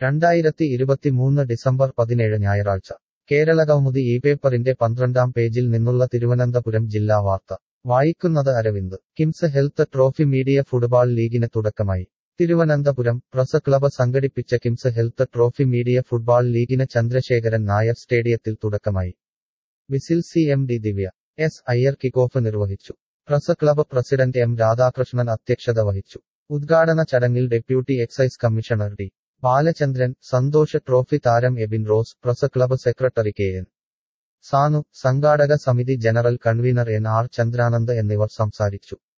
രണ്ടായിരത്തി ഇരുപത്തിമൂന്ന് ഡിസംബർ പതിനേഴ് ഞായറാഴ്ച കേരളകൗമുദി ഈ പേപ്പറിന്റെ പന്ത്രണ്ടാം പേജിൽ നിന്നുള്ള തിരുവനന്തപുരം ജില്ലാ വാർത്ത വായിക്കുന്നത് Aravind KIMS health trophy media football ലീഗിന് തുടക്കമായി തിരുവനന്തപുരം പ്രസ് ക്ലബ് സംഘടിപ്പിച്ച KIMS health trophy media football ലീഗിന് ചന്ദ്രശേഖരൻ നായർ സ്റ്റേഡിയത്തിൽ തുടക്കമായി VISL C M D Divya S Iyer kickoff നിർവഹിച്ചു press club president M Radhakrishnan അധ്യക്ഷത വഹിച്ചു ഉദ്ഘാടന ചടങ്ങിൽ deputy excise commissioner D Balachandran Santhosh trophy താരം Abin Rose press club secretary K N Sanu സംഘാടക സമിതി general convener N R Chandranand എന്നിവർ സംസാരിച്ചു